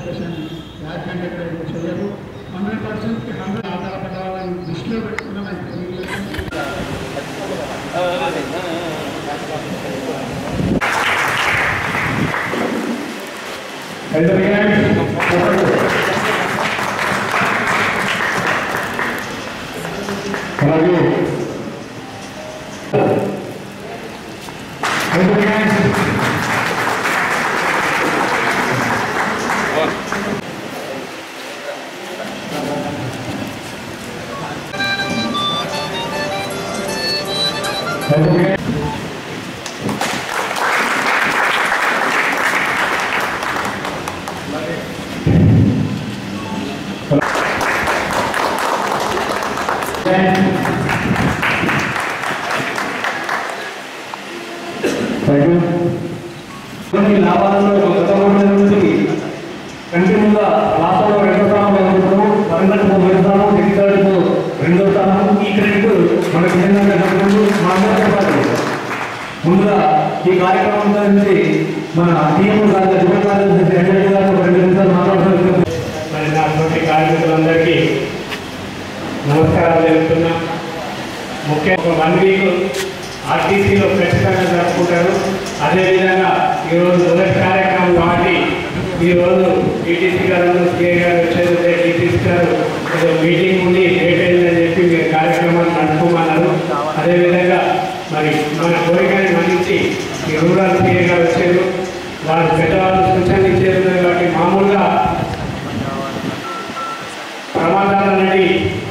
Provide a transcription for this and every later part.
Station వ్యాఖ్యానం ఎక్కడ చేయరు హండ్రెడ్ పర్సెంట్ హండ్రెడ్ ఆధారపడ్డ వాళ్ళని దృష్టిలో పెట్టుకున్న నాకు తెలియలేదు అలాగే కొన్ని లాభాలలో గత మూడు నెలల నుంచి కంటిన్యూగా రాష్ట్రంలో రెండో స్థానం ఎదుగుతున్నాము వరంగల్కు మొదటి స్థానం జగిత్యాలకు రెండో స్థానం ఈ క్రెడిట్ మన కేంద్రంగా జరుగుతుంది మా అందరితో పాటు ముందుగా ఈ కార్యక్రమం గురించి మన టీఎం గారు జగన్ గారు గారు రెండు నిమిషాలు మాట్లాడుతున్నారు మరి నా తోటి కార్మికులందరికీ నమస్కారాలు తెలుపుతున్నా ముఖ్య ఒక వన్ వీక్ ఆర్టీసీలో ఖచ్చితంగా జరుపుకుంటారు అదేవిధంగా ఈరోజు మొదటి కార్యక్రమం కాబట్టి ఈరోజు టీటీసీ గారు సిఐ గారు వచ్చేది టీటీసీ గారు ఏదో మీటింగ్ ఉండి లేట్ అయిందని చెప్పి మీరు కార్యక్రమాన్ని నడుపుకోమన్నారు అదేవిధంగా మరి మన కోరికని మన్నించి ఈ రూరల్ సిఐ గారు వచ్చారు వారు పెద్దవాళ్ళు సూచనలు ఇచ్చేది కాబట్టి మామూలుగా ప్రమాదాలు అనేది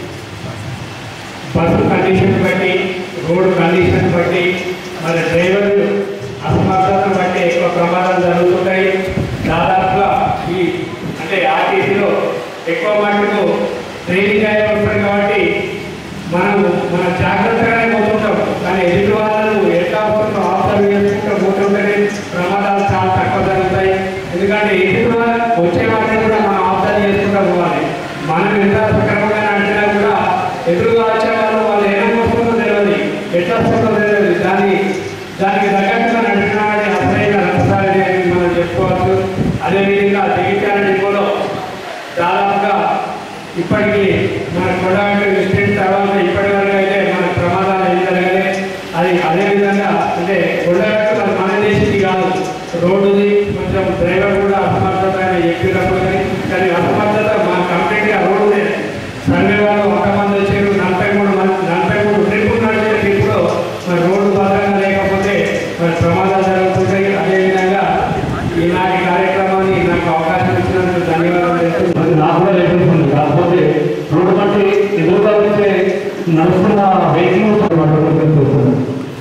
బస్సు కండిషన్ బట్టి రోడ్డు కండిషన్ బట్టి మరి డ్రైవర్ అసమర్థతను బట్టి ఎక్కువ ప్రమాదాలు జరుగుతుంటాయి దాదాపుగా ఈ అంటే ఆర్టీసీలో ఎక్కువ మటుకు ట్రైనింగ్ అయ్యే వస్తుంది కాబట్టి మనం మన జాగ్రత్తగానే పోతుంటాం కానీ ఎదుటి వాళ్ళను ఎట్లా వస్తుందో ఆఫ్టర్ చేసుకుంటూ పోతుంటేనే ప్రమాదాలు చాలా తక్కువ జరుగుతాయి ఎందుకంటే ఎదుటి వాళ్ళ వచ్చే వాటిని కూడా మనం ఆఫ్టర్ చేసుకుంటూ పోవాలి మనం ఎంత సక్రమంగా నడిచినా కూడా ఎదురుగా వచ్చే వాళ్ళు వాళ్ళు ఏమేమి వస్తుందో తెలియదు ఎట్లా వస్తుందో తెలియదు దాని దానికి తగ్గట్టుగా నడిచిన వాడి అసలైన రక్తసారి అని మనం చెప్పుకోవచ్చు అదేవిధంగా జగిత్యాల డిపోలో దాదాపుగా ఇప్పటికీ మన కొడాలి విస్టెంట్ తర్వాత ఇప్పటి వరకు అయితే మన ప్రమాదాలు ఏం జరగలే అది అదేవిధంగా అంటే కొడాలి మన దేశంది కాదు రోడ్డుది కొంచెం డ్రైవర్ కూడా అసమర్థత అని చెప్పినప్పుడు కానీ కానీ అసమర్థత మా కంప్లీట్గా రోడ్డు సండే వాళ్ళు ఒక మంది వచ్చారు నలభై మూడు మంది నలభై మూడు ట్రిప్పులు నడిచే ట్రిప్పులో మరి రోడ్డు భద్రంగా లేకపోతే మరి ప్రమాదాలు జరుగుతుంటాయి అదేవిధంగా ఈనాటి కార్యక్రమాన్ని నాకు అవకాశం ఇచ్చినందుకు ధన్యవాదాలు తెలుపుతున్నాను. అది నాకు కూడా లేకపోతుంది కాకపోతే రోడ్డు బట్టి ఎదురుగా వచ్చే నడుస్తున్న వెహికల్ చూస్తున్నాను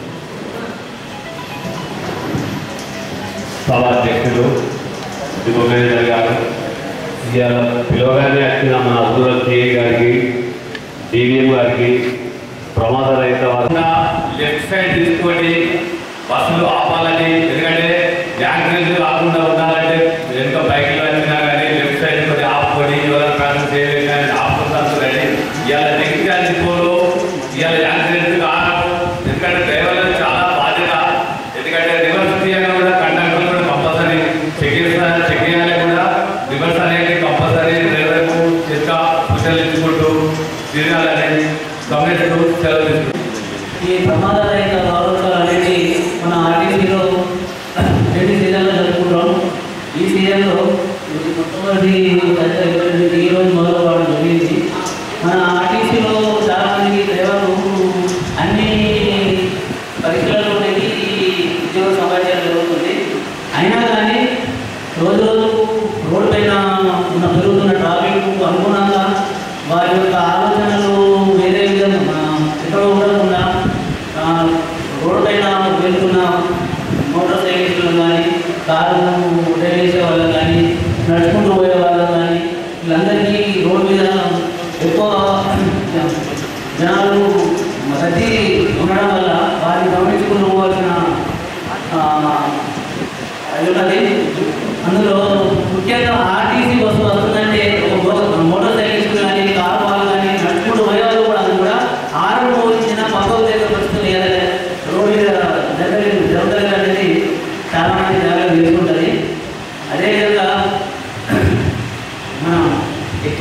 సభాధ్యక్షుడు దిగువ మేనేజర్ గారు ఇవాళ పిలవగానే వచ్చిన మన అబ్దుల్ సిఐ గారికి డివిఎం గారికి ప్రమాద రహిత వారు లెఫ్ట్ సైడ్ తీసుకోండి బస్సులు ఆపాలని ఎందుకంటే యాక్సిడెంట్ రాకుండా ఉండాలంటే వెనుక బైక్లు వచ్చినా కానీ లెఫ్ట్ సైడ్ కొద్ది ఆపుకొని ఎవరైనా ట్రాఫిక్ చేయలేదు కానీ ఆపుకుంటారు కానీ ఇవాళ నెక్స్ట్ డిపోలో ఇవాళ యాక్సిడెంట్ కారణం ఎందుకంటే డ్రైవర్లు చాలా బాధ్యత ఎందుకంటే రివర్స్ తీయాలి కూడా కండక్టర్ కూడా కంపల్సరీ చెక్ చేస్తారు చెక్ చేయాలి కూడా రివర్స్ అనేది కంపల్సరీ డ్రైవర్కు ఇంకా సూచనలు ఇచ్చుకుంటూ తిరగాలని గమనిస్తూ సెలవు తీసుకుంటాం ఈ ప్రమాదరహిత వారోత్సవాలు అనేది మన ఆర్టీసీలో రెండు సీజన్లో జరుపుకుంటాం ఈ సీజన్లో ఇది మొట్టమొదటి దశ ఈ రోజు మొదలు కావడం జరిగింది మన ఆర్టీసీలో చాలా మంది డ్రైవర్లు అన్ని పరీక్షలలో అనేది ఉద్యోగ సమాచారం జరుగుతుంది అయినా కానీ రోజు రోజుకు రోడ్డు పైన ఉన్న పెరుగుతున్న ట్రాఫిక్ అనుగుణంగా వారి యొక్క ఆలోచనలు వేరే విధంగా ఎక్కడ ఉండకుండా ఆ, రోడ్డు పైన వెళ్తున్న మోటార్ సైకిల్స్లు కానీ కారు డ్రైవ్ చేసే వాళ్ళని కానీ నడుచుకుంటూ పోయే వాళ్ళని కానీ వీళ్ళందరికీ రోడ్డు మీద ఎక్కువ జనాలు రద్దీ ఉండడం వల్ల వారిని గమనించుకుని పోవాల్సిన ఆ, అది ఉన్నది అందులో ముఖ్యంగా ఆర్టీసీ బస్సు వస్తుందంటే ఒక మో- మోటార్ సైకిల్స్ కానీ కారు వాళ్ళు కానీ నడుచుకుంటూ పోయేవాళ్ళు కూడా అది కూడా ఆరు పోయించిన పక్కకు దగ్గర పరిస్థితులు ఏదైనా రోడ్డు మీద దగ్గర జరుగుతుంది అనేది చాలా మంది జాగ్రత్త తీసుకుంటుంది అదేవిధంగా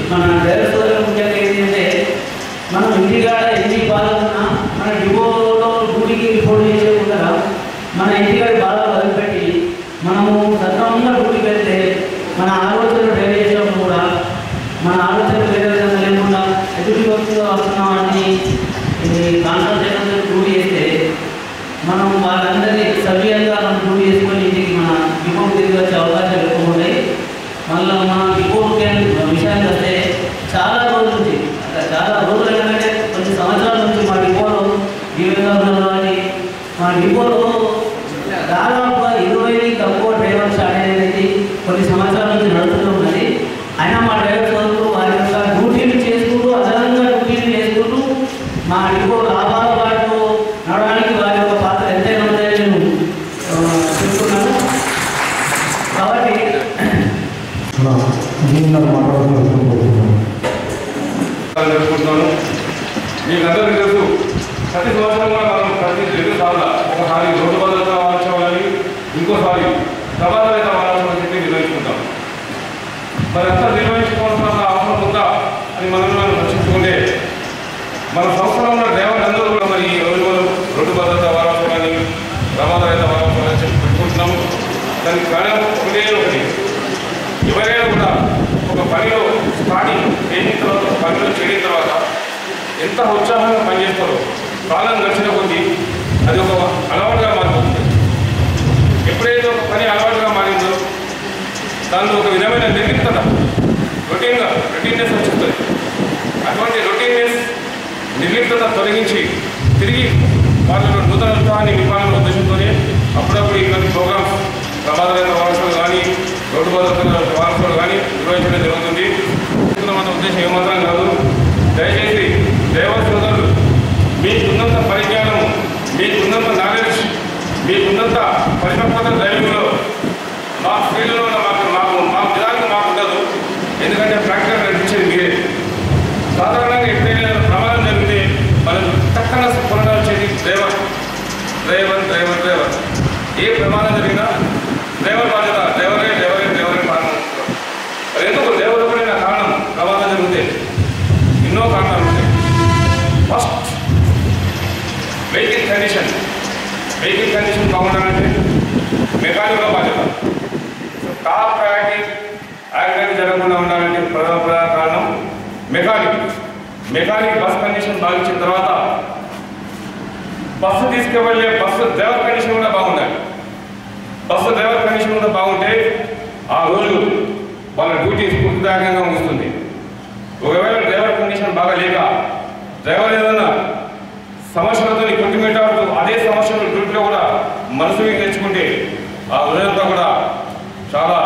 మన డ్రైవర్ సోదరులు ముఖ్యంగా ఏంటంటే మనం ఇంటికాడ ఎన్ని బాధలు ఉన్నా మన డిపోలో డ్యూటీకి రిపోర్ట్ చేసే ముందర మన ఇంటికాడ బాధలు వదిలిపెట్టి మనము సక్రమంగా డ్యూటీకి వెళ్తే మన ఆలోచనలు డ్రైవ్ చేసేటప్పుడు కూడా మన ఆలోచనలు వేరే విధంగా లేకుండా ఎదుటి వస్తువుగా వస్తున్నామని కాన్సన్ట్రేషన్ డ్యూటీ చేస్తే మనం వాళ్ళందరినీ సవ్యంగా మనం డ్యూటీ చేసుకొని ఇంటికి మన డిపో తిరిగి వచ్చే అవకాశాలు ఎక్కువ ఉన్నాయి మళ్ళీ మన డిపో విషయానికి వస్తే చాలా రోజుల నుంచి అంటే చాలా రోజులు ఏంటంటే కొన్ని సంవత్సరాల నుంచి మా డిపోలో ఈ విధంగా ఉన్నారు అని మా డిపోలో దాదాపుగా ఇరవై తక్కువ డ్రైవర్ స్టార్ట్ అనేది కొన్ని సంవత్సరాల నుంచి నడుస్తూ ఉన్నది అయినా మా డ్రైవర్ సోదరులు వారి యొక్క డ్యూటీలు చేసుకుంటూ అదనంగా డ్యూటీలు చేసుకుంటూ మా డిపో లాభాల పాటు నడవడానికి వారి యొక్క పాత్ర ఎంతైనా ఉందని నేను ఆ, చెప్తున్నాను కాబట్టి మన దీనిలో మాట్లాడుతున్నాను జరుపుకుంటున్నాను మీకు అందరికీ తెలుసు ప్రతి సంవత్సరం కూడా మనం ప్రతి రెండు సార్లు ఒకసారి రోడ్డు భద్రత వారోత్సవాలని ఇంకోసారి ప్రమాదరహిత వారోత్సవం అని చెప్పి నిర్వహించుకుంటాం మరి అంతా నిర్వహించుకోవాల్సిన అవసరం ఉందా అని మనం మనం రక్షించుకుంటే మన సంస్థలో ఉన్న డ్రైవర్లు అందరూ కూడా మరి ఈ రోజు మనం రోడ్డు భద్రత వారోత్సవాన్ని ప్రమాదరహిత వారోత్సవాన్ని అని చెప్పి పెట్టుకుంటున్నాము దానికి కారణం ఒకటే ఒకటి ఎవరైనా కూడా ఒక పనిలో స్టార్టింగ్ చేసిన తర్వాత ఒక పనిలో చేరిన తర్వాత ఎంత ఉత్సాహంగా పనిచేస్తారో కాలం గడిచిన కొద్దీ అది ఒక అలవాటుగా మారిపోతుంది ఎప్పుడైతే ఒక పని అలవాటుగా మారిందో దానిలో ఒక విధమైన నిర్లిప్తత రొటీన్గా రొటీన్నెస్ వచ్చేస్తుంది అటువంటి రొటీన్నెస్ నిర్లిప్తత తొలగించి తిరిగి వాళ్ళలో నూతన ఉత్సాహాన్ని నింపాలన్న ఉద్దేశంతోనే అప్పుడప్పుడు ఇలాంటి ప్రోగ్రామ్స్ ప్రమాదమైన వారసులు కానీ రోడ్డు భద్రత వారసులు కానీ నిర్వహించడం జరుగుతుంది మన ఉద్దేశం ఏమాత్రం కాదు దయచేసి దేవ సోదరులు మీకున్నంత పరిజ్ఞానం మీకున్నంత నాలెడ్జ్ మీకున్నంత పరిపక్వత డ్రైవింగ్లో మా ఫీల్డ్లో ఉన్న మాకు మాకు మా విధానం మాకు ఉండదు ఎందుకంటే ప్రాక్టికల్ నడిపించేది మీరే సాధారణంగా ఎప్పుడైనా ప్రమాదం జరిగితే మనం తక్కన స్ఫురణ వచ్చేది డ్రైవర్ డ్రైవర్ డ్రైవర్ డ్రైవర్ ఏ ప్రమాదం జరిగినా డ్రైవర్ బాధ్యత డ్రైవరే డ్రైవరే డ్రైవరే కారణం మరి ఎందుకు డ్రైవర్ ఒకరైనా కారణం ప్రమాదం జరిగితే ఎన్నో కారణాలు ఉంటాయి first vehicle condition vehicle condition బాగుండాలంటే మెకానిక్ బాధ్యత టాప్ ప్రయారిటీ యాక్సిడెంట్ జరగకుండా ఉండాలంటే ప్రధాన ప్రధాన కారణం మెకానిక్ మెకానిక్ బస్ కండిషన్ బాధించిన తర్వాత బస్సు తీసుకువెళ్ళే బస్సు డ్రైవర్ కండిషన్ కూడా బాగుండాలి బస్సు డ్రైవర్ కండిషన్ కూడా బాగుంటే ఆ రోజు వాళ్ళ డ్యూటీ స్ఫూర్తిదాయకంగా ముగుస్తుంది ఒకవేళ డ్రైవర్ కండిషన్ బాగా లేక డ్రైవర్ ఏదన్నా సమస్యలతో కొట్టుమిట్టాడుతూ అదే సమస్యలు డ్యూటీలో కూడా మనసుకి తెచ్చుకుంటే ఆ ఉదయంతో కూడా చాలా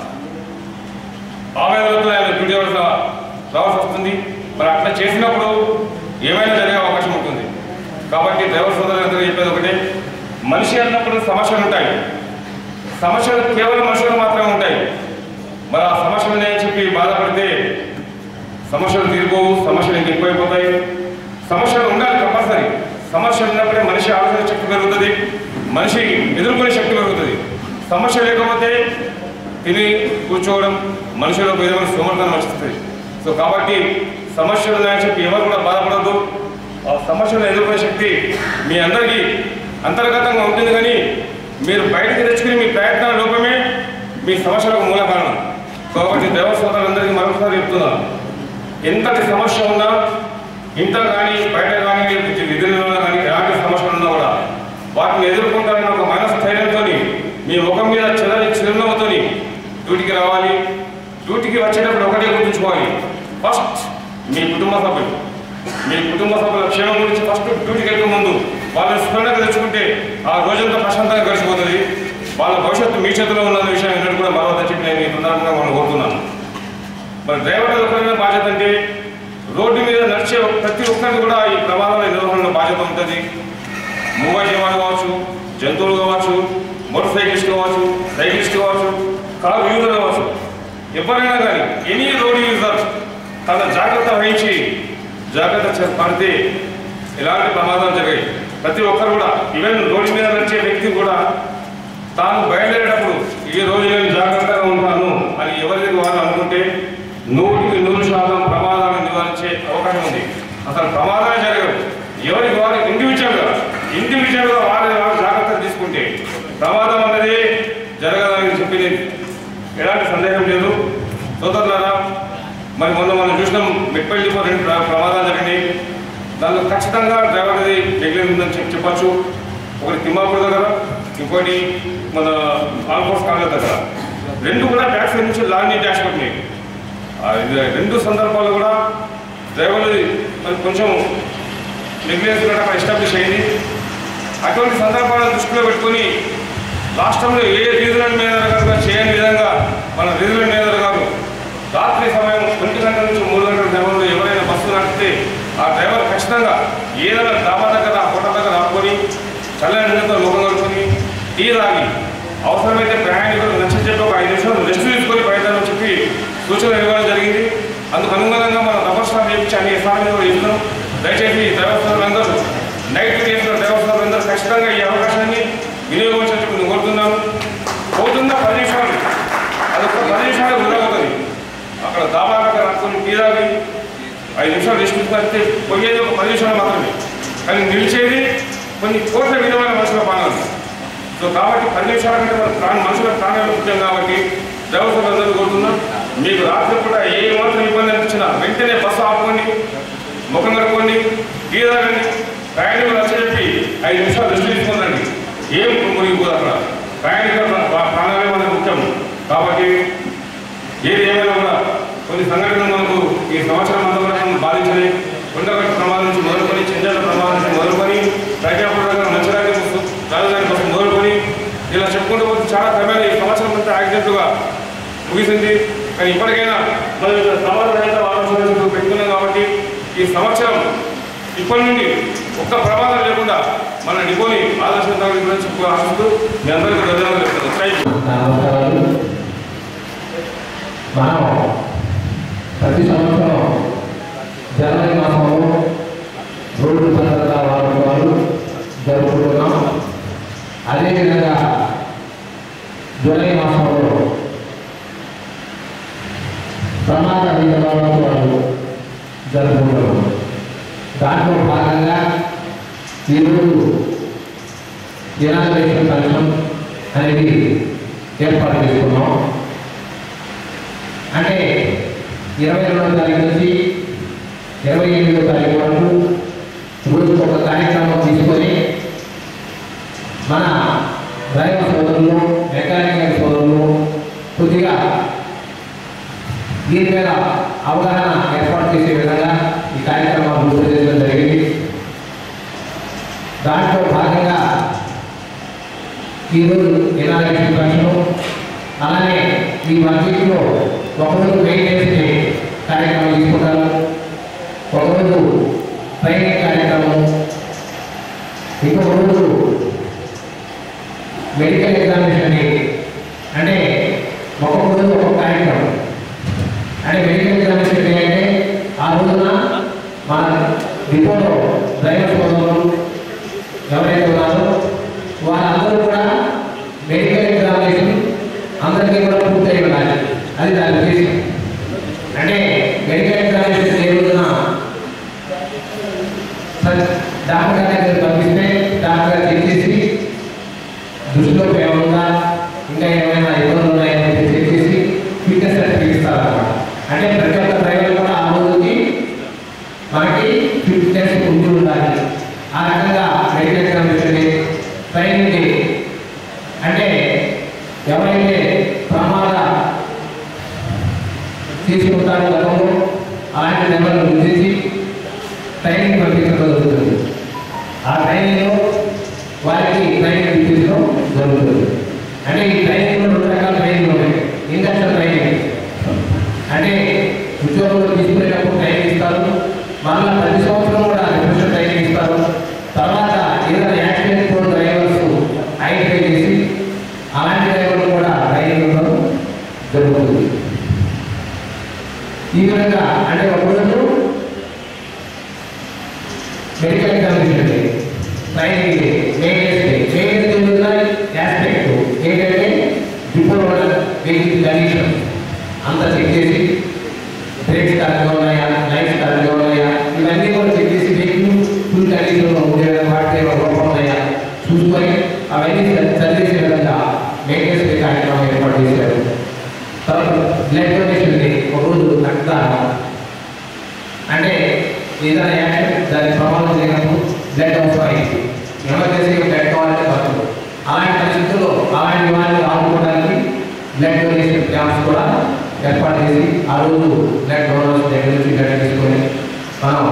ఆవేదనతో ఆయన డ్యూటీ వలస రావాల్సి వస్తుంది మరి అట్లా చేసినప్పుడు ఏమైనా జరిగే అవకాశం ఉంటుంది కాబట్టి డ్రైవర్ సోదరులందరూ చెప్పేది ఒకటే మనిషి అన్నప్పుడు సమస్యలు ఉంటాయి సమస్యలు కేవలం మనుషులకు మాత్రమే ఉంటాయి మరి ఆ సమస్యలు ఉన్నాయని చెప్పి బాధపడితే సమస్యలు తీరిపోవు సమస్యలు ఇంక ఎక్కువైపోతాయి సమస్యలు ఉండాలి కంపల్సరీ సమస్యలు ఉన్నప్పుడే మనిషి ఆలోచన శక్తి పెరుగుతుంది మనిషి ఎదుర్కొనే శక్తి పెరుగుతుంది సమస్య లేకపోతే తిని కూర్చోవడం మనిషిలో ఒక విధమైన సోమర్థనం వస్తుంది సో కాబట్టి సమస్యలు ఉన్నాయని చెప్పి ఎవరు కూడా బాధపడద్దు ఆ సమస్యలను ఎదుర్కొనే శక్తి మీ అందరికీ అంతర్గతంగా ఉంటుంది కానీ మీరు బయటకు తెచ్చుకుని మీ ప్రయత్నాల లోపమే మీ సమస్యలకు మూల కారణం కాబట్టి దేవ సోదరులందరికీ మరొకసారి చెప్తున్నాను ఎంతటి సమస్య ఉన్నా ఇంత కానీ బయట కానీ విధులలో కానీ ఎలాంటి సమస్యలు ఉన్నా కూడా వాటిని ఎదుర్కొంటారన్న ఒక మనస్థైర్యంతో మీ ముఖం మీద చిన్న చిరునవ్వుతో డ్యూటీకి రావాలి డ్యూటీకి వచ్చేటప్పుడు ఒకటే గుర్తుంచుకోవాలి ఫస్ట్ మీ కుటుంబ సభ్యులు మీ కుటుంబ సభ్యుల క్షేమం గురించి ఫస్ట్ డ్యూటీకి వెళ్ళే ముందు వాళ్ళని స్మరణకు తెచ్చుకుంటే ఆ రోజంతా ప్రశాంతంగా గడిచిపోతుంది వాళ్ళ భవిష్యత్తు మీ చేతిలో ఉన్న విషయం ఏంటంటే కూడా మరొక చెప్పి నేను ఈ సందర్భంగా మనం కోరుతున్నాను మరి డ్రైవర్ ఒకరైన బాధ్యత అంటే రోడ్డు మీద నడిచే ప్రతి ఒక్కరికి కూడా ఈ ప్రమాదాల నిర్వహణలో బాధ్యత ఉంటుంది మూవ జీవాలు కావచ్చు జంతువులు కావచ్చు మోటార్ సైకిల్స్ కావచ్చు సైకిల్స్ కావచ్చు కారు యూజర్ కావచ్చు ఎవరైనా కానీ ఎనీ రోడ్ యూజర్ తన జాగ్రత్త వహించి జాగ్రత్త చే- పడితే ఎలాంటి ప్రమాదాలు జరిగాయి ప్రతి ఒక్కరు కూడా ఈవెన్ రోడ్డు మీద నడిచే వ్యక్తి కూడా తాను బయలుదేరేటప్పుడు ఈ రోజు నేను జాగ్రత్తగా ఉంటాను అని ఎవరికి వారు అనుకుంటే నూటికి నూరు శాతం ఎలాంటి సందేహం లేదు సోదరులారా మరి మొన్న మనం చూసినాం మెట్పల్లిలో రెండు ప్ర- ప్రమాదాలు జరిగినాయి దానిలో ఖచ్చితంగా డ్రైవర్ది నెగ్లెన్స్ ఉందని చెప్ చెప్పచ్చు ఒకటి తిమ్మాపూర్ దగ్గర ఇంకోటి మన ఆల్ఫోర్స్ కాంగ్రెస్ దగ్గర రెండు కూడా ట్యాక్స్ నుంచి లాంగ్ ట్యాక్స్ పట్టినాయి ఆ ఇది రెండు సందర్భాలు కూడా డ్రైవర్లు మరి కొంచెం నెగ్లెన్స్ కూడా అక్కడ ఎస్టాబ్లిష్ అయింది అటువంటి సందర్భాలను దృష్టిలో పెట్టుకొని రాష్ట్రంలో ఏ రీజనల్ మేనేజర్ గారు చేయని విధంగా మన రీజనల్ మేనేజర్ గారు రాత్రి సమయం ఒంటి గంట నుంచి మూడు గంటల సమయంలో ఎవరైనా బస్సు నడిపితే ఆ డ్రైవర్ ఖచ్చితంగా ఏదైనా డాబా దగ్గర హోటల్ దగ్గర ఆపుకొని చల్లని నీళ్ళతో లోకం కలుపుకొని టీ తాగి అవసరమైతే ప్రయాణికులు నచ్చ చెప్పి ఒక ఐదు నిమిషాలు రెస్ట్ తీసుకొని బయటని చెప్పి సూచనలు ఇవ్వడం జరిగింది అందుకు అనుగుణంగా మనం రబ్బర్ స్టాప్ చేయించి అన్ని ఎస్ఆర్ఎం కూడా ఇస్తున్నాం దయచేసి డ్రైవర్ సోదరులందరూ నైట్ చేసిన డ్రైవర్ సోదరులందరూ ఖచ్చితంగా ఈ అవకాశాన్ని వినియోగించాలని నేను కోరుతున్నాను పోతున్న పది నిమిషాలు అది ఒక పది నిమిషాలు వృధా అవుతుంది అక్కడ దాబా దగ్గర అనుకుని టీ తాగి ఐదు నిమిషాలు రెస్ట్ తీసుకుంటే పోయేది ఒక పది నిమిషాలు మాత్రమే కానీ నిలిచేది కొన్ని కోట్ల విలువైన మనుషుల ప్రాణాలు సో కాబట్టి పది నిమిషాల కంటే మన ప్రాణ మనుషుల ప్రాణాలు ముఖ్యం కాబట్టి డ్రైవర్ సోదరులందరూ కోరుతున్నాం మీకు రాత్రి కూడా ఏ మాత్రం ఇబ్బంది అనిపించినా వెంటనే బస్సు ఆపుకోండి ముఖం కడుక్కోండి టీ తాగండి ప్రయాణికులు వచ్చి చెప్పి ఐదు నిమిషాలు రెస్ట్ తీసుకుందండి ఏం మునిగిపోదు అక్కడ ప్రయాణికుల ప్రా- ప్రాణాలే మనకు ముఖ్యం కాబట్టి ఏది ఏమైనా కూడా కొన్ని సంఘటనలు మనకు ఈ సంవత్సరం అంతా కూడా మనం బాధించాలి కొండగట్టు ప్రమాదం నుంచి మొదలుకొని చెంజాల ప్రమాదం నుంచి మొదలుకొని ప్రజాపురంగా మంచిరాజు బస్సు రాజధాని బస్సు మొదలుకొని ఇలా చెప్పుకుంటూ పోతే చాలా క్రమేణా ఈ సంవత్సరం అంతా యాక్సిడెంట్గా ముగిసింది కానీ ఇప్పటికైనా మనం ఇక్కడ ప్రమాద రహిత వాతావరణం పెట్టుకున్నాం కాబట్టి ఈ సంవత్సరం ఇప్పటి నుండి ఒక్క ప్రమాదం లేకుండా మన డిపోని ఆదర్శం గురించి ఆశిస్తూ మీ అందరికీ ధన్యవాదాలు చెప్తున్నాను థ్యాంక్ యూ నమస్కారాలు మనం ప్రతి సంవత్సరం జనవరి మాసంలో రోడ్డు భద్రతా వారోత్సవాలు జరుపుకుంటున్నాం అదేవిధంగా జూలై మాసంలో ప్రమాద రహిత వారోత్సవాలు జరుపుకుంటున్నాం దాంట్లో భాగంగా ఈరోజు ఇనాగ్రేషన్ ఫంక్షన్ అనేది ఏర్పాటు చేసుకున్నాం అంటే ఇరవై రెండవ తారీఖు నుంచి ఇరవై ఎనిమిదో తారీఖు వరకు రోజుకు ఒక కార్యక్రమం తీసుకొని మన డ్రైవర్ సోదరులు మెకానికల్ సోదరులు కొద్దిగా దీని మీద అవగాహన ఏర్పాటు చేసే విధంగా ఈ కార్యక్రమాలు రూపొందించడం జరిగింది దాంట్లో భాగంగా ఈరోజు ఇనాగ్రేషన్ ఫంక్షన్ అలానే ఈ వర్గీలో ఒకరోజు మెయింటెనెన్స్ డే కార్యక్రమం తీసుకుంటారు ఒకరోజు ట్రైనింగ్ కార్యక్రమం ఇంకొక రోజు మెడికల్ ఎగ్జామినేషన్ డే అంటే ఒక్కొక్క రోజు ఒక్కొక్క కార్యక్రమం అంటే మెడికల్ ఎగ్జామినేషన్ డే అంటే ఆ రోజున మన డిపోలో డ్రైవర్ సోదరులు ఎవరైతే ఉన్నారో వారందరూ కూడా మెడికల్ ఎగ్జామినేషన్ అందరికీ కూడా పూర్తయి ఉండాలి అది దాని ఉద్దేశం అంటే మెడికల్ ఎగ్జామినేషన్ ఏ రోజున సరే, డాక్టర్ గారి దగ్గర పంపిస్తే డాక్టర్ గారు చెక్ చేసి దృష్టిలో ఏమన్నా ఇంకా ఏమైనా ఇబ్బందులు ఉన్నాయని చెప్పి చెక్ చేసి ఫిట్నెస్ సర్టిఫికేట్ ఇస్తారన్నమాట అంటే ప్రతి ఒక్క డ్రైవర్ కూడా ఆ రోజుకి మనకి ఫిట్నెస్ ఉండి ఉండాలి ఆ రకంగా medical examination day, training day అంటే ఎవరైతే ప్రమాద తీసుకుంటారో గతంలో అలాంటి నెంబర్లు గుర్తించి ట్రైనింగ్ పంపించడం జరుగుతుంది ఆ ట్రైనింగ్లో వారికి ట్రైనింగ్ ఇప్పించడం జరుగుతుంది అంటే ఈ ట్రైనింగ్లో రెండు రకాల ట్రైనింగ్ ఉన్నాయి ఇండక్షన్ ట్రైనింగ్ అంటే ఉద్యోగంలో తీసుకునేటప్పుడు ట్రైనింగ్ ఇస్తారు మళ్ళీ ప్రతి సంవత్సరం కూడా రిఫ్రెషర్ ట్రైనింగ్ ఇస్తారు తర్వాత ఏదైనా యాక్సిడెంట్ కూడా డ్రైవర్స్ ఐడెంటిఫై చేసి అలాంటి డ్రైవర్లు కూడా ట్రైనింగ్ ఇవ్వడం జరుగుతుంది ఈ విధంగా అంటే ఒక రోజు medical examination day training day maintenance day maintenance day aspect ఏంటంటే బిఫోర్ వెహికల్ కండిషన్ అంతా చెక్ చేసి బ్రేక్స్ కరెక్ట్గా ఉన్నాయా లైట్స్ కరెక్ట్గా ఉన్నాయా ఇవన్నీ కూడా చెక్ చేసి వెహికల్ ఫుల్ కండిషన్లో ఉండే విధంగా వాటి లోపం ఉన్నాయా చూసుకొని అవన్నీ సరి- సరిచేసే విధంగా మెయింటెనెన్స్ డే కార్యక్రమం ఏర్పాటు చేశారు తర్వాత బ్లడ్ డొనేషన్ డే ఒక రోజు రక్తదానం అంటే ఏదైనా యాక్షన్ దానికి ప్రమాదం జరిగినప్పుడు బ్లడ్ అవసరమైంది ఎమర్జెన్సీ బ్లడ్ కావాలంటే బతుకు అలాంటి పరిస్థితుల్లో అలాంటి వారిని ఆదుకోవడానికి బ్లడ్ డొనేషన్ క్యాంప్స్ కూడా ఏర్పాటు చేసి ఆ రోజు బ్లడ్ డోనర్స్ దగ్గర నుంచి బ్లడ్ తీసుకొని మనం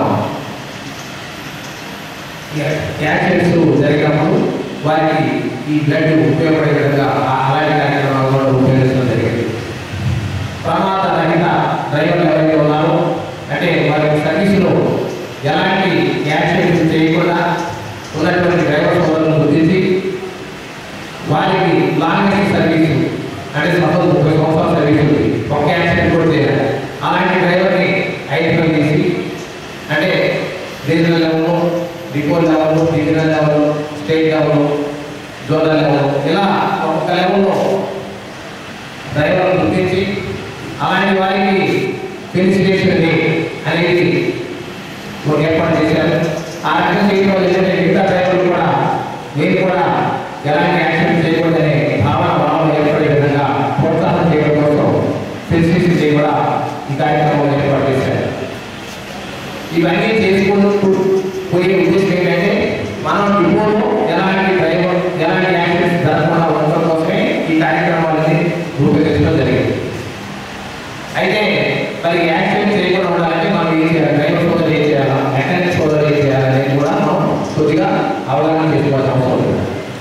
యాక్సిడెంట్స్ జరిగినప్పుడు వారికి ఈ బ్లడ్ ఉపయోగపడే విధంగా ఆ- అలాంటి కార్యక్రమాలు కూడా ఉపయోగించడం జరిగింది ప్రమాద రహిత డ్రైవర్లు ఎవరైతే ఉన్నారో అంటే వారి సర్వీసులో ఎలాంటి యాక్సిడెంట్స్ చేయకుండా ఉన్నటువంటి డ్రైవర్ సోదరులను గుర్తించి వారికి లాంగెస్ట్ సర్వీసు అంటే సపోజ్ ముప్పై సంవత్సరాల సర్వీస్ ఉంది ఒక యాక్సిడెంట్ కూడా చేయాలి అలాంటి డ్రైవర్ని ఐడెంటిఫై చేసి అంటే రీజనల్ లెవెల్ డిపోల్ level regional level state level zonal level ఇలా ఒక్కొక్క లెవెల్లో డ్రైవర్లు గుర్తించి అలాంటి వారికి ఫెలిసిటేషన్ డే అనేది ఒక ఏర్పాటు చేశారు ఆ రకంగా చేయడం వల్ల ఏంటంటే మిగతా డ్రైవర్లు కూడా నేను కూడా ఎలాంటి యాక్సిడెంట్ చేయకూడదనే భావన భావం ఏర్పడే విధంగా ప్రోత్సాహం చేయడం కోసం ఫెసిలిటేషన్ డే కూడా ఈ కార్యక్రమం ఏర్పాటు చేశారు ఇవన్నీ చేసుకుంటూ పోయే ఉద్దేశం ఏంటంటే మనం డిపోలో ఎలాంటి డ్రైవర్ ఎలాంటి యాక్సిడెంట్స్ జరగకుండా ఉండడం కోసమే ఈ కార్యక్రమాలని రూపొందించడం జరిగింది అయితే మరి యాక్సిడెంట్ చేయకుండా ఉండాలంటే మనం ఏం చేయాలి డ్రైవర్ సోదరు ఏం చేయాలా మెకానిక్ సోదరు ఏం చేయాలనేది కూడా మనం కొద్దిగా అవగాహన చేసుకోవాల్సిన అవసరం ఉంది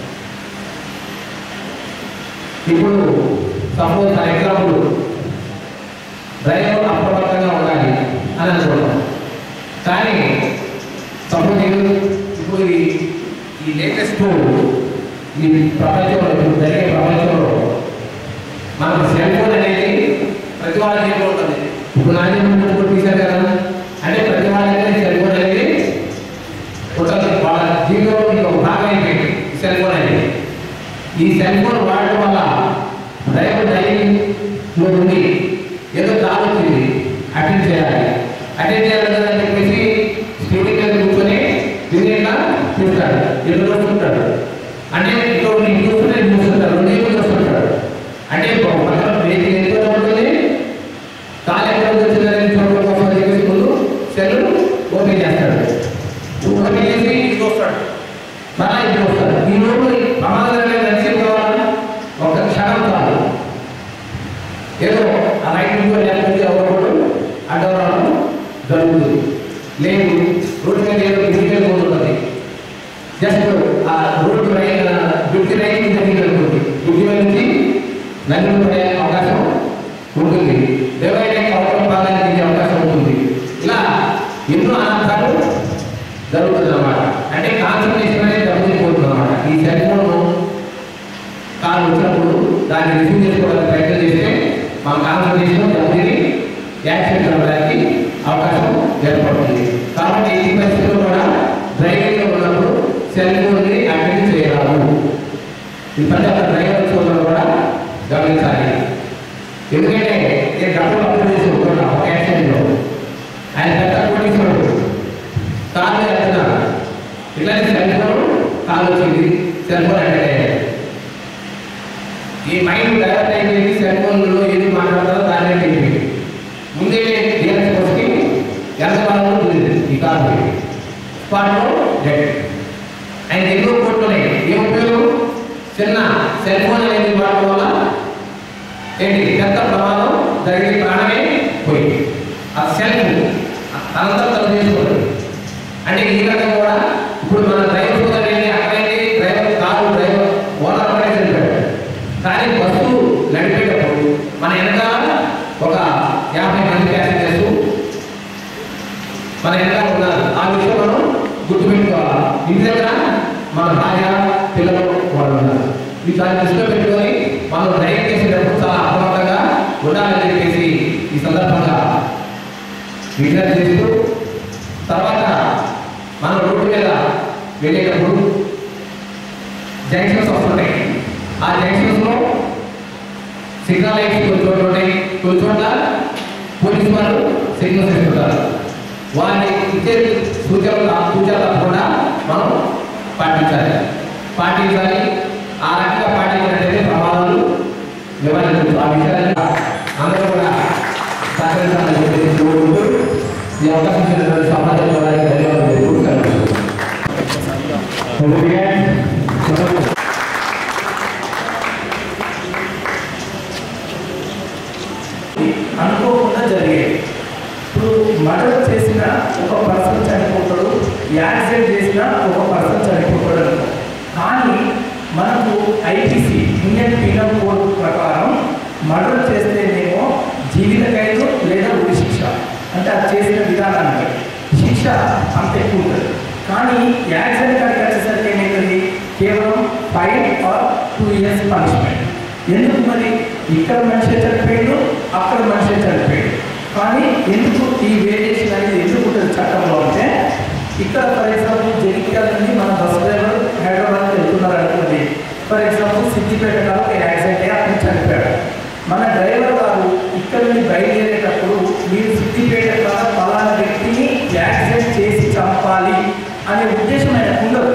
ఇప్పుడు సపోజ్ ఫర్ ఎగ్జాంపుల్ డ్రైవర్ అప్రమత్తంగా ఉండాలి అని అనుకుంటాం కానీ సపోజ్ ఇప్పుడు ఈ ఈ లేటెస్ట్ ఈ ప్రపంచంలో ఇప్పుడు జరిగే ప్రపంచంలో మనకు సెల్ ఫోన్ అనేది ప్రతి వాళ్ళ చేతిలో ఉంటుంది ఇప్పుడు నా చేతిలో కూడా తీశారు కదా అంటే ప్రతి వాళ్ళ దగ్గర సెల్ ఫోన్ అనేది ఉంటుంది వాళ్ళ జీవితంలో ఇది ఒక భాగం అయిపోయింది ఈ సెల్ ఫోన్ అనేది ఈ సెల్ ఫోన్ వాడటం వల్ల డ్రైవర్ డ్రైవింగ్లో ఉండి ఏదో కాల్ వచ్చింది అటెండ్ చేయాలి అటెండ్ చేయాలి కదా అని చెప్పేసి స్టూడెంట్ మీద కూర్చొని దీన్ని ఇట్లా చూస్తాడు ఎదురు చూస్తుంటాడు అంటే ఇక్కడ ఇటు చూస్తుంటే ఇటు చూస్తుంటాడు రెండు వైపులు చూస్తుంటాడు అంటే ఒక పక్కన బ్రేక్ ఎంత ఉంటుంది కాలు ఎక్కడ వచ్చిందని చూడడం కోసం అని చెప్పేసి ముందు సెల్ ఓపెన్ చేస్తాడు ఓపెన్ చేసి ఇటు చూస్తాడు మళ్ళా ఇటు వస్తాడు ఈ లోపల ప్రమాదకరమైన నడిచి కావాలా ఒక క్షణం కాదు ఏదో ఆ రైట్ నుంచి లెఫ్ట్ నుంచి అవ్వకూడదు అడ్డవరం జరుగుతుంది లేదు రోడ్డు మీద ఏదో బిడ్డ పోతున్నది జస్ట్ ఆ రోడ్డు రైట్ బిడ్డి రైట్ జరిగింది అనుకోండి బిడ్డి మీద నుంచి నన్ను పడే అవకాశం ఉంటుంది డివైడ్ అయ్యే అవసరం భాగానికి దిగే అవకాశం ఉంటుంది ఇలా ఎన్నో అనంతాలు జరుగుతుంది అనమాట అంటే కాన్సన్ట్రేషన్ అనేది దెబ్బతిపోతుంది అనమాట ఈ సెల్ ఫోన్ కాల్ వచ్చినప్పుడు దాన్ని రిసీవ్ చేసుకోవడానికి ప్రయత్నం చేస్తే మన కాన్సన్ట్రేషన్ దెబ్బతిని యాక్సిడెంట్ అవ్వడానికి అవకాశం ఏర్పడుతుంది కాబట్టి ఈ పరిస్థితుల్లో కూడా డ్రైవింగ్లో ఉన్నప్పుడు సెల్ ఫోన్ని అటెండ్ చేయరాదు ఈ ప్రతి ఒక్క డ్రైవర్ సోదరులు కూడా గమనించాలి ఎందుకంటే నేను డబ్బులు అప్పు చేసి ఉంటున్నా ఒక యాక్సిడెంట్లో ఆయన పెద్ద కోటీశ్వరుడు కారు మీద వెళ్తున్నాడు ఇట్లానే సెల్ ఫోన్ కాల్ వచ్చింది సెల్ ఫోన్ అటెండ్ అయ్యాడు ఈ మైండ్ డైవర్ట్ అయిపోయింది సెల్ ఫోన్లో ఏది మాట్లాడతారో దాన్ని అయిపోయింది ముందే డిఎల్ఎస్ బస్కి ఎంత బాగా కుదిరింది ఈ కారు స్పాట్లో డెడ్ ఆయన ఎన్నో కోట్లు ఉన్నాయి ఏ ఉపయోగం చిన్న సెల్ ఫోన్ అనేది వాడటం వల్ల ఏంటి పెద్ద ప్రమాదం జరిగే ప్రాణమే పోయింది ఆ సెల్ఫ్ తనంతా తను చేసుకుంటుంది అంటే ఈ రకంగా కూడా ఇప్పుడు మన డ్రైవర్ సోదరు ఏంటి అక్కడైతే డ్రైవర్ కారు డ్రైవర్ ఓనర్ అక్కడే చనిపోయాడు కానీ బస్సు నడిపేటప్పుడు మన వెనకాల ఒక యాభై మంది ప్యాసింజర్స్ మన వెనకాల ఉన్నారు ఆ విషయం మనం గుర్తుపెట్టుకోవాలి ఇంటి దగ్గర మన భార్య పిల్లలు వాళ్ళు ఉన్నారు ఈ దాన్ని దృష్టిలో పెట్టుకొని మనం డ్రైవ్ చేసేటప్పుడు చాలా అప్రమత్తంగా ఉండాలని చెప్పేసి ఈ సందర్భంగా విజ్ఞప్తి చేస్తూ తర్వాత మనం రోడ్డు మీద వెళ్ళేటప్పుడు జంక్షన్స్ వస్తుంటాయి ఆ జంక్షన్స్లో సిగ్నల్ లైట్స్ కొన్ని చోట్ల ఉంటాయి కొన్ని చోట్ల పోలీసు వారు సిగ్నల్స్ ఇస్తుంటారు వారిని ఇచ్చే సూచనలు ఆ సూచనలు తప్పకుండా మనం పాటించాలి పాటించాలి ఆ రకంగా పాటించినట్లయితే ప్రమాదాలు నివారించవచ్చు ఆ విషయాన్ని అందరూ కూడా సహకరించాలని చెప్పేసి కోరుకుంటూ ఈ అవకాశం ఇచ్చినటువంటి సమాజంలో వారికి ధన్యవాదాలు తెలుపుకుంటాను అనుకోకుండా జరిగేది ఇప్పుడు మర్డర్ చేసిన ఒక పర్సన్ చనిపోతాడు యాక్సిడెంట్ చేసిన ఒక పర్సన్ చనిపోతాడు అనుకో కానీ మనకు ఐపీసీ ఇండియన్ పీనల్ కోడ్ ప్రకారం మర్డర్ చేస్తేనేమో జీవిత ఖైదు లేదా ఉరి శిక్ష అంటే అది చేసిన విధానానికి శిక్ష అంత ఎక్కువ ఉంటుంది కానీ యాక్సిడెంట్ కాడికి వచ్చేసరికి ఏమవుతుంది కేవలం five or two years punishment ఎందుకు మరి ఇక్కడ మనిషి చనిపోయాడు అక్కడ మనిషి చనిపోయాడు కానీ ఎందుకు ఈ వేరియేషన్ అనేది ఎందుకు ఉంటుంది చట్టంలో అంటే ఇక్కడ ఫర్ ఎగ్జాంపుల్ జగిత్యాల నుండి మన బస్ డ్రైవర్ హైదరాబాద్ వెళ్తున్నారు అనుకోండి ఫర్ ఎగ్జాంపుల్ సిద్దిపేట గారు ఒక యాక్సిడెంట్ అయ్యి అతను చనిపోయాడు మన డ్రైవర్ గారు ఇక్కడ నుండి బయలుదేరేటప్పుడు మీరు సిద్దిపేట కాడ ఫలానా వ్యక్తిని యాక్సిడెంట్ చేసి చంపాలి అనే ఉద్దేశం ఆయనకు ఉండదు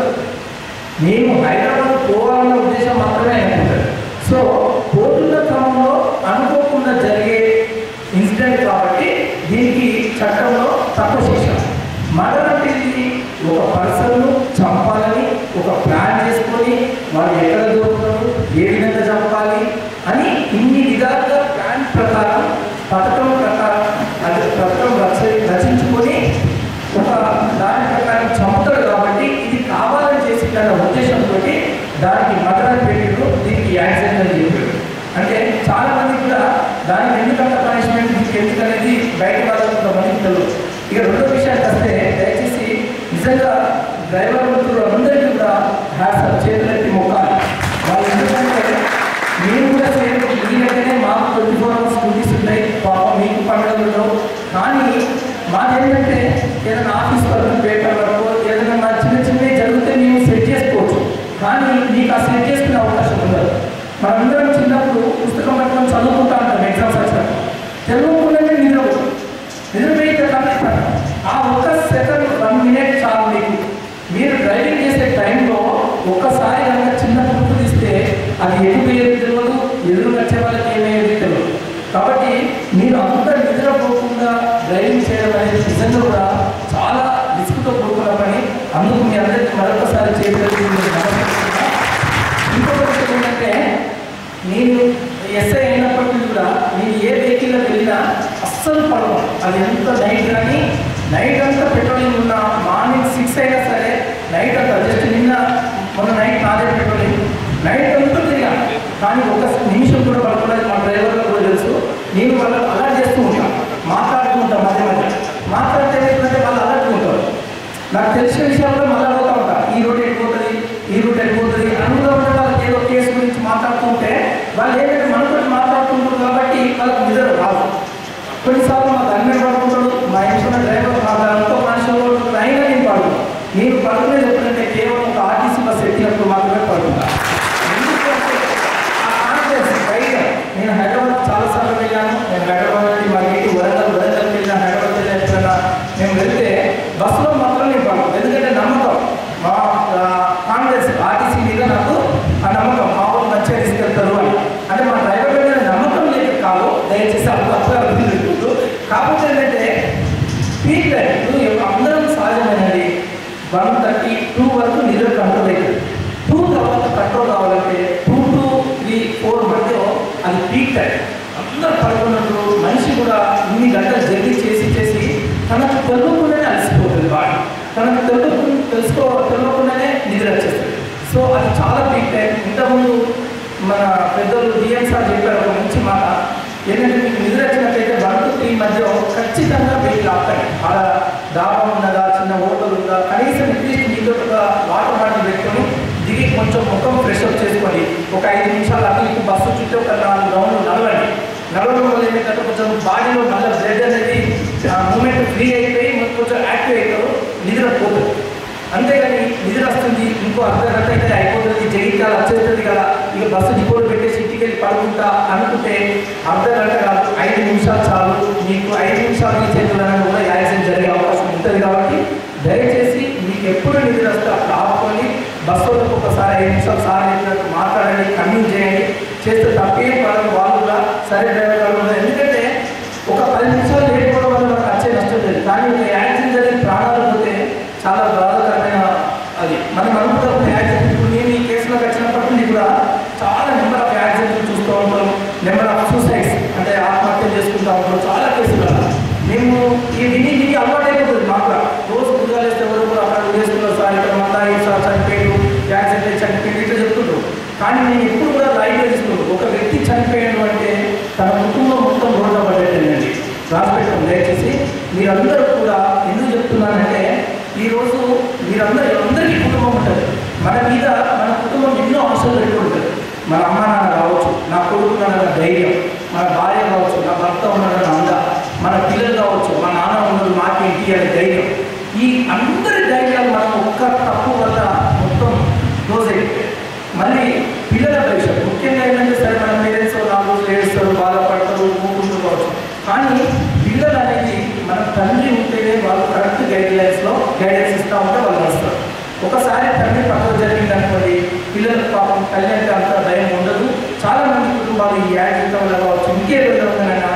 మేము హైదరాబాద్ పోవాలన్న ఉద్దేశం మాత్రమే ఆయనకు ఉంటుంది సో పోతున్న క్రమంలో అనుకోకుండా జరిగే ఇన్సిడెంట్ కాబట్టి దీనికి చట్టంలో తక్కువ శిక్ష మర్డర్ అంటే ఇది ఒక పర్సన్ను చంపాలని ఒక ప్లాన్ చేసుకొని వాడు ఎక్కడ దొరుకుతారు ఏ విధంగా చంపాలి అని ఇన్ని విధాలుగా ప్లాన్ ప్రకారం పథకం ప్రకారం అది పథకం రచ రచించుకొని ఒక దాని ప్రకారం చంపుతాడు కాబట్టి ఇది కావాలని చేసిందన్న ఉద్దేశంతో దానికి మర్డర్ పెట్టాడు దీనికి యాక్సిడెంట్ అని చెప్పాడు అంటే చాలా మంది కూడా దానికి ఎందుకంత పనిష్మెంట్ దీనికి ఎందుకు అనేది బయట వాళ్ళకి కొంతమందికి తెలియదు ఇక రెండో విషయానికి వస్తే దయచేసి నిజంగా డ్రైవర్ మిత్రులు అందరికీ కూడా హ్యాట్స్ చేతులెత్తి మొక్కాలి వాళ్ళు ఎందుకంటే మేము కూడా సేమ్ మీ దగ్గరే మాకు ట్వంటీ ఫోర్ అవర్స్ డ్యూటీస్ ఉన్నాయి పాపం మీకు పండుగలు ఉండవు కానీ మాదేంటంటే ఏదైనా ఆఫీస్ వర్క్ పేపర్ వర్క్ ఏదైనా మా చిన్న చిన్నవి జరిగితే మేము సెట్ చేసుకోవచ్చు కానీ మీకు ఆ సెట్ చేసుకునే అవకాశం ఉండదు మనందరం చిన్నప్పుడు పుస్తకం పట్టుకొని చదువుకుంటా ఉంటాం ఎగ్జామ్స్ వచ్చినప్పుడు చదువుకున్నదే నిద్రపోతాం నిద్రపోయితే కనిపిస్తాం ఆ ఒక్క సెకండ్ వన్ మినిట్ చాలు మీకు మీరు డ్రైవింగ్ చేసే టైంలో ఒక్కసారి కనుక చిన్న పుట్టు తీస్తే అది ఎటు పోయేది తెలియదు ఎదురు వచ్చే వాళ్ళకి ఏమయ్యేది తెలియదు కాబట్టి మీరు అంత నిద్రపోకుండా డ్రైవింగ్ చేయడం అనేది నిజంగా కూడా చాలా రిస్క్తో కూడుకున్న పని అందుకు మీ అందరికీ మరొకసారి చేయగలిగి ఇంకొక విషయం ఏంటంటే నేను ఎస్ఐ అయినప్పటికీ కూడా నేను ఏ వెహికల్లో వెళ్ళినా అస్సలు పడను అది ఎంత నైట్ కానీ నైట్ అంతా పెట్రోలింగ్ ఉన్న మార్నింగ్ సిక్స్ అయినా సరే నైట్ అంతా జస్ట్ నిన్న మొన్న నైట్ నాదే పెట్రోలింగ్ నైట్ అంతా తిరిగా కానీ ఒక నిమిషం కూడా పడుకోలేదు మా డ్రైవర్లకు కూడా తెలుసు నేను వాళ్ళకి అలర్ట్ చేస్తూ ఉంటాను మాట్లాడుకుంటా మధ్య మధ్య మాట్లాడితే ఏంటంటే వాళ్ళు అలర్ట్ ఉంటారు నాకు తెలిసిన విషయాల్లో మళ్ళీ అడుగుతూ ఉంటా ఈ రోడ్ ఎట్టుపోతుంది ఈ రూట్ ఎట్టుపోతుంది అందులో ఉన్న వాళ్ళకి ఏదో కేసు గురించి మాట్లాడుతుంటే వాళ్ళు ఏంటంటే మనతో మాట్లాడుతుంటారు కాబట్టి వాళ్ళకి నిద్ర రాదు కొన్నిసార్లు మా దండ పడుకుంటాడు మా ఇంట్లో డ్రైవర్ మా దాంతో మనుషులు అయినా నేను పడుకుంటాను నేను పడుకునేది ఎప్పుడంటే కేవలం ఒక ఆర్టీసీ బస్ ఎక్కినప్పుడు మాత్రమే పడుకుంటా ఎందుకంటే ఆ కాన్ఫిడెన్స్ బయట నేను హైదరాబాద్ చాలా సార్లు వెళ్ళాను నేను హైదరాబాద్ నుండి మా ఇంటి వరంగల్ వరంగల్ వెళ్ళినా హైదరాబాద్ వెళ్ళిన ఎప్పుడైనా మేము వెళ్తే బస్సులో మాత్రం నేను పడుకోను ఎందుకంటే నమ్మకం మా కాన్ఫిడెన్స్ ఆర్టీసీ మీద నాకు ఆ నమ్మకం మా వాళ్ళు మంచిగా తీసుకెళ్తారు అని అంటే మా డ్రైవర్ మీద నమ్మకం లేదు కాదు దయచేసి అది తప్పుగా అర్థం చేసుకుంటూ కాకపోతే ఏంటంటే పీక్ టైం ఇప్పుడు అందరం సహజమేనండి వన్ థర్టీ టూ వరకు నిద్ర కంట్రోల్ అవుతుంది టూ తర్వాత కంట్రోల్ కావాలంటే టూ టు త్రీ ఫోర్ మధ్య అది పీక్ టైం అందరూ పడుకున్నప్పుడు మనిషి కూడా ఇన్ని గంటలు జర్నీ చేసి చేసి తనకు తెలియకుండానే అలసిపోతుంది బాడీ తనకు తెలుగు తెలుసుకో తెలియకుండానే నిద్ర వచ్చేస్తుంది సో అది చాలా పీక్ టైం ఇంతకుముందు మన పెద్దలు డిఎం సార్ చెప్పారు ఒక మంచి మాట ఏంటంటే మీకు నిద్ర వచ్చినట్లయితే వన్ టు త్రీ మధ్య ఖచ్చితంగా వెయిట్ ఆపుతాయి ఆడ డాబా ఉన్నదా చిన్న హోటల్ ఉందా కనీసం అట్లీస్ట్ మీకు ఒక వాటర్ బాటిల్ పెట్టుకొని దిగి కొంచెం ముఖం ఫ్రెష్ అప్ చేసుకొని ఒక ఐదు నిమిషాలు అటు ఇటు బస్సు చుట్టూ ఒక నాలుగు రౌండ్లు నడవండి నడవడం వల్ల ఏంటంటే కొంచెం బాడీలో మళ్ళీ బ్లడ్ అనేది మూమెంట్ ఫ్రీ అయిపోయి మనకు కొంచెం యాక్టివ్ అవుతారు నిద్ర పోతుంది అంతేగాని నిద్ర వస్తుంది ఇంకో అర్ధ గంట అయితే అయిపోతుంది జగిత్యాల వచ్చేస్తుంది కదా ఇక బస్సు డిపోలు పెట్టేసి ఇంటికి వెళ్ళి పడుకుంటా అనుకుంటే అర్ధ గంట కాదు ఐదు నిమిషాలు చాలు మీకు ఐదు నిమిషాలు మీ చేతుల్లో కూడా యాక్సిడెంట్ జరిగే అవకాశం ఉంటుంది కాబట్టి దయచేసి మీకు ఎప్పుడు నిద్ర వస్తే అప్పుడు ఆపుకొని బస్సు వాళ్ళకి ఒకసారి ఐదు నిమిషాలు సార్ చెప్పినట్టు మాట్లాడండి కన్విన్స్ చేయండి చేస్తే తప్పేం పడదు వాళ్ళు కూడా సరే డ్రైవర్ గారు కూడా ఎందుకంటే నెంబర్ ఆఫ్ సూసైడ్స్ అంటే ఆత్మహత్య చేసుకుంటా ఉంటారు చాలా కేసులు అలా. మేము ఈ విని విని అలవాటు అయిపోతుంది మాకు కూడా. రోజు ఉద్యోగాలు వేస్తే ఎవరు కూడా అక్కడ వేసుకున్నారు సార్ ఇక్కడ మా తాయి సార్ చనిపోయాడు యాక్సిడెంట్ అయ్యి చనిపోయాడు ఇట్లా చెప్తుండ్రు కానీ నేను ఎప్పుడు కూడా లైట్గా తీసుకుంటాను ఒక వ్యక్తి చనిపోయాడు అంటే తన కుటుంబం మొత్తం రోడ్డు పడేటండి రాసిపెట్టడం దయచేసి మీరందరూ కూడా ఎందుకు చెప్తున్నానంటే ఈరోజు మీరందరూ అందరికీ కుటుంబం ఉంటుంది మన మీద మన కుటుంబం ఎన్నో ఆశలు పెట్టి ఉంటుంది మన అమ్మ నాన్న కావచ్చు నా కొడుకు ఉన్నాడన్న ధైర్యం మన భార్య కావచ్చు నా భర్త ఉన్నాడన్న అంద మన పిల్లలు కావచ్చు మా నాన్న ఉన్నాడు మాకేంటి అనే ధైర్యం ఈ అందరి ధైర్యాలు మనం ఒక్క తప్పు వల్ల మొత్తం క్లోజ్ అయిపోయాయి మళ్ళీ పిల్లల భవిష్యత్తు ముఖ్యంగా ఏంటంటే సరే మన పేరెంట్స్ నాలుగు రోజులు ఏడుస్తారు బాధపడతారు ఊరుకుంటూ కావచ్చు కానీ పిల్లలు అనేది మన తండ్రి ఉంటేనే వాళ్ళు కరెక్ట్ గైడ్ లైన్స్లో గైడెన్స్ ఇస్తూ ఉంటే వాళ్ళు వస్తారు ఒకసారి తండ్రి పక్కన జరిగింది అనుకోండి పిల్లలకు పాపం తల్లి అంటే అంత భయం ఉండదు చాలా మంది కుటుంబాలు ఈ యాడ్ జీవితంలో కావచ్చు ఇంకే విధంగా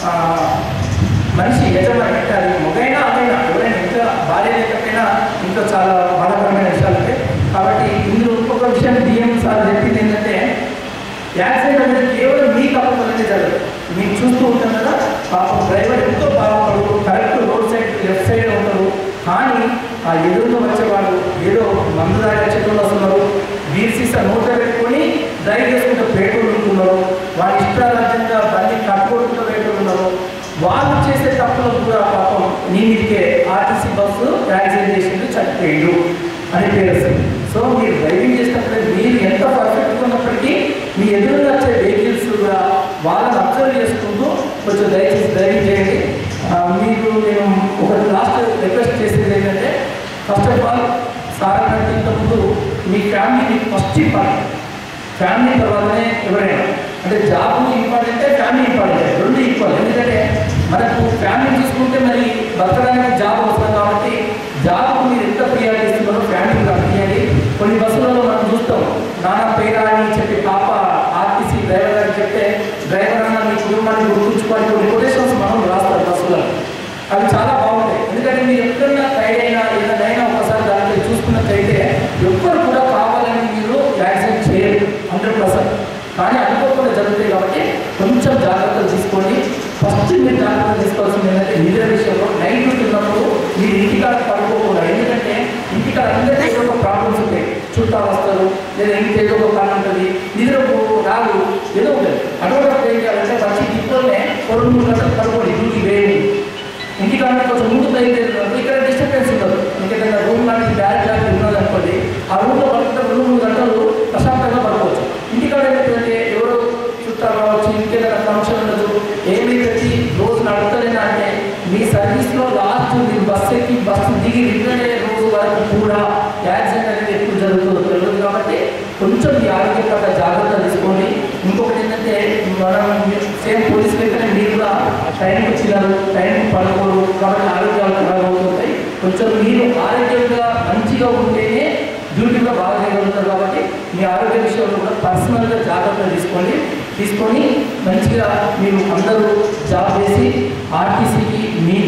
మనిషి యజమాని అంటే అది మొగైనా అదైనా ఎవరైనా ఇంకా భార్య లేకపోయినా ఇంకా చాలా బాధాకరమైన విషయాలు ఉంటాయి కాబట్టి ఇందులో ఇంకొక విషయం డిఎం సార్ చెప్పింది ఏంటంటే యాక్సిడెంట్ అనేది కేవలం మీ తప్పు అనేది జరగదు మీరు చూస్తూ ఉంటాం కదా పాపం డ్రైవర్ ఎంతో బాగుపడు correct road side left side ఉంటారు కానీ ఆ ఎదురుగా వచ్చేవాళ్ళు ఏదో మందు దాకా చెట్లు వస్తున్నారు వీర్ సీసా నోట పెట్టుకొని డ్రైవ్ చేసుకుంటూ పెట్రోల్ ఉంటున్నారు వాళ్ళ ఇష్టారాజ్యంగా బండి కట్టుకుంటూ పెట్రోల్ ఉన్నారు వాళ్ళు చేసే తప్పులకు కూడా పాపం నీ మీదకే ఆర్టీసీ బస్సు యాక్సిడెంట్ చేసిండు చనిపోయిండు అని పేరు వస్తుంది సో మీరు డ్రైవింగ్ చేసినప్పుడు మీరు ఎంత పర్ఫెక్ట్గా ఉన్నప్పటికీ మీ ఎదురుగా వచ్చే వెహికల్స్ కూడా వాళ్ళని అబ్జర్వ్ చేసుకుంటూ కొంచెం దయచేసి డ్రైవింగ్ చేయండి ఆ, మీకు నేను ఒక లాస్ట్ రిక్వెస్ట్ చేసేది ఏంటంటే ఫస్ట్ ఆఫ్ ఆల్ సార్ అన్నట్టు ఇంతకుముందు మీ ఫ్యామిలీ మీకు ఫస్ట్ ఇంపార్టెంట్ ఫ్యామిలీ తర్వాతనే ఎవరైనా అంటే జాబ్ ఇంపార్టెంట్ ఫ్యామిలీ ఇంపార్టెంట్ రెండు ఈక్వల్ ఎందుకంటే మనకు ఫ్యామిలీ చూసుకుంటే మరి బతకడానికి జాబ్ వస్తుంది కాబట్టి జాబ్కు మీరు ఎంత ప్రియారిటీ ఇస్తున్నారో ఫ్యామిలీ కూడా ప్రియారిటీ కొన్ని బస్సులలో మనం చూస్తాం నాన్న పేరా అని చెప్పి పాప ఆర్టీసీ డ్రైవర్ గారికి చెప్తే డ్రైవర్ అన్న మీ కుటుంబాన్ని గుర్తుంచుకోవాలి కొన్ని కొటేషన్స్ మనం రాస్తారు బస్సులలో అవి చాలా బాగుంటాయి ఎందుకంటే మీరు ఎప్పుడైనా టైడ్ అయినా ఏదైనా ఒకసారి దాంట్లో చూసుకున్నట్లయితే ఎవ్వరు కూడా కావాలని మీరు యాక్సిడెంట్ చేయరు హండ్రెడ్ పర్సెంట్ కానీ అనుకోకుండా జరుగుతాయి కాబట్టి కొంచెం జాగ్రత్తలు తీసుకోండి ఫస్ట్ మీరు జాగ్రత్తలు తీసుకోవాల్సింది ఏంటంటే నిద్ర విషయంలో నైట్ ఉన్నప్పుడు మీరు ఇంటికాడ పడుకోకూడదు ఎందుకంటే ఇంటికాడ అందరికీ ఏదో ఒక ప్రాబ్లమ్స్ ఉంటాయి చుట్టాలు వస్తారు లేదా ఇంటి ఏదో ఒక పని ఉంటుంది నిద్రకు రాదు ఏదో ఉంటుంది అటువంటి ఏం చేయాలంటే వచ్చి ఇంట్లోనే రెండు మూడు గంటలు పడుకోండి డ్యూటీ వేయండి ఇంటికాడ కొంచెం ముందు బయలుదేరుతున్నారు ఇక్కడ డిస్టర్బెన్స్ ఉండదు ఇంకేదైనా రూమ్ లాంటి బ్యాగ్ లాంటి ఉన్నది అనుకోండి ఆ రూమ్లో పడుకుంటే రెండు మూడు గంటలు ప్రశాంతంగా పడుకోవచ్చు ఇంటికాడ ఏంటంటే ఎవరో చుట్టాలు రావచ్చు ఇంకేదైనా ఫంక్షన్ ఉండదు ఏమీ పెట్టి రోజు నడపలేనా అంటే మీ సర్వీస్లో లాస్ట్ మీరు బస్సు ఎక్కి బస్సు దిగి రిటర్న్ అయ్యే రోజు వరకు కూడా యాక్సిడెంట్ అనేది ఎప్పుడు జరుగుతుందో తెలియదు కాబట్టి కొంచెం మీ ఆరోగ్యం పట్ల జాగ్రత్త తీసుకోండి ఇంకొకటి ఏంటంటే మనం సేమ్ పోలీసులు అయితే మీరు కూడా టైంకి వచ్చినారు టైంకి పడుకోరు కాబట్టి ఆరోగ్యాలు ఖరాబ్ అవుతుంటాయి కొంచెం మీరు ఆరోగ్యంగా మంచిగా ఉంటేనే డ్యూటీ కూడా బాగా చేయగలుగుతారు కాబట్టి మీ ఆరోగ్య విషయంలో కూడా పర్సనల్గా జాగ్రత్తలు తీసుకోండి తీసుకొని మంచిగా మీరు అందరూ జాబ్ చేసి ఆర్టీసీకి మీకు